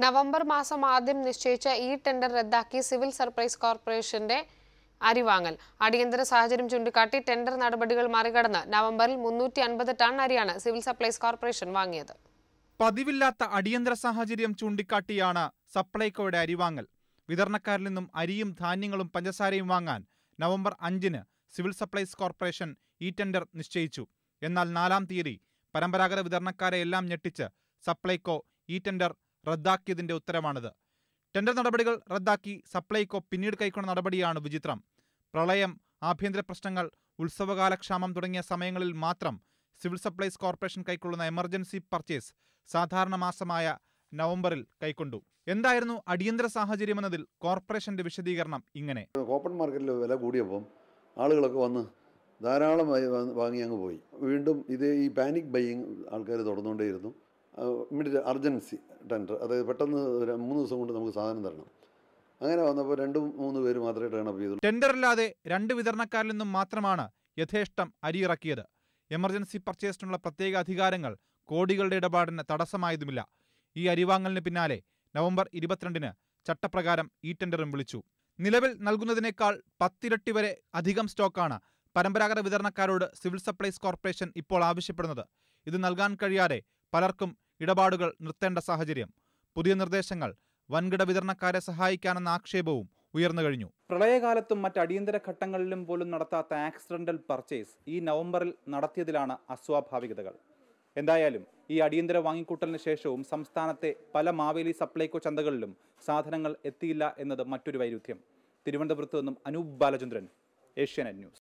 November മാസം ആദ്യം നിശ്ചയിച്ച ഈ ടെൻഡർ റദ്ദാക്കി സിവിൽ സപ്ലൈസ് കോർപ്പറേഷന്റെ അരിവാങ്ങൽ അടിയന്തര സാഹചര്യം ചൂണ്ടിക്കാട്ടി ടെൻഡർ നടപടികൾ മറികടന്ന് നവംബറിൽ മുന്നൂറ്റി അൻപത് ടൺ അരിയാണ് സിവിൽ സപ്ലൈസ് കോർപ്പറേഷൻ വാങ്ങിയത് പതിവില്ലാത്ത അടിയന്തര സാഹചര്യം ചൂണ്ടിക്കാട്ടിയാണ് സപ്ലൈകോയുടെ അരിവാങ്ങൽ വിതരണക്കാരിൽ നിന്നും അരിയും ധാന്യങ്ങളും പഞ്ചസാരയും വാങ്ങാൻ നവംബർ അഞ്ചിന് സിവിൽ സപ്ലൈസ് കോർപ്പറേഷൻ ഈ ടെൻഡർ നിശ്ചയിച്ചു എന്നാൽ നാലാം തീയതി പരമ്പരാഗത വിതരണക്കാരെ എല്ലാം ഞെട്ടിച്ച് സപ്ലൈകോ ഈ ടെൻഡർ റദ്ദാക്കിയതിന്റെ ഉത്തരവാണിത് ടെൻഡർ നടപടികൾ റദ്ദാക്കി സപ്ലൈകോ പിന്നീട് കൈക്കൊണ്ട നടപടിയാണ് വിചിത്രം പ്രളയം ആഭ്യന്തര പ്രശ്നങ്ങൾ ഉത്സവകാല ക്ഷാമം തുടങ്ങിയ സമയങ്ങളിൽ മാത്രം സിവിൽ സപ്ലൈസ് കോർപ്പറേഷൻ കൈക്കൊള്ളുന്ന എമർജൻസി പർച്ചേസ് സാധാരണ മാസമായ നവംബറിൽ കൈക്കൊണ്ടു എന്തായിരുന്നു അടിയന്തര സാഹചര്യമെന്നതിൽ കോർപ്പറേഷന്റെ വിശദീകരണം ഇങ്ങനെ ഓപ്പൺ മാർക്കറ്റിൽ വില കൂടിയപ്പം ആളുകളൊക്കെ വന്ന് ധാരാളമായി വന്ന് വാങ്ങി അങ്ങ് പോയി വീണ്ടും ഇത് ഈ പാനിക് ബൈയിങ് ആൾക്കാർ തുടർന്നുകൊണ്ടേയിരുന്നു ഇമ്മീഡിയറ്റ് അർജൻസി ടെൻഡർ അതായത് പെട്ടെന്ന് ഒരു മൂന്ന് ദിവസം കൊണ്ട് നമുക്ക് സാധനം തരണം അങ്ങനെ വന്നപ്പോൾ രണ്ടും മൂന്ന് പേര് മാത്രമേ ടേൺ അപ്പ് ചെയ്തുള്ളൂ ടെൻഡറില്ലാതെ രണ്ട് വിതരണക്കാരിൽ നിന്നും മാത്രമാണ് യഥേഷ്ടം അരി ഇറക്കിയത് എമർജൻസി പർച്ചേസിനുള്ള പ്രത്യേക അധികാരങ്ങൾ കോടികളുടെ ഇടപാടിന് തടസ്സമായതുമില്ല ഈ അരിവാങ്ങലിന് പിന്നാലെ നവംബർ ഇരുപത്തിരണ്ടിന് ചട്ടപ്രകാരം ഈ ടെൻഡറും വിളിച്ചു നിലവിൽ നൽകുന്നതിനേക്കാൾ പത്തിരട്ടി വരെ അധികം സ്റ്റോക്കാണ് പരമ്പരാഗത വിതരണക്കാരോട് സിവിൽ സപ്ലൈസ് കോർപ്പറേഷൻ ഇപ്പോൾ ആവശ്യപ്പെടുന്നത് ഇത് നൽകാൻ കഴിയാതെ പലർക്കും ഇടപാടുകൾ നിർത്തേണ്ട സാഹചര്യം പുതിയ നിർദ്ദേശങ്ങൾ വൻകിട വിതരണക്കാരെ സഹായിക്കാനെന്ന ആക്ഷേപവും ഉയർന്നു കഴിഞ്ഞു പ്രളയകാലത്തും മറ്റ് അടിയന്തര ഘട്ടങ്ങളിലും പോലും നടത്താത്ത ആക്സിഡന്റൽ പർച്ചേസ് ഈ നവംബറിൽ നടത്തിയതിലാണ് അസ്വാഭാവികതകൾ എന്തായാലും ഈ അടിയന്തര വാങ്ങിക്കൂട്ടലിന് ശേഷവും സംസ്ഥാനത്തെ പല മാവേലി സപ്ലൈകോ ചന്തകളിലും സാധനങ്ങൾ എത്തിയില്ല എന്നത് മറ്റൊരു വൈരുദ്ധ്യം തിരുവനന്തപുരത്ത് നിന്നും അനൂപ് ബാലചന്ദ്രൻ ഏഷ്യാനെറ്റ് ന്യൂസ്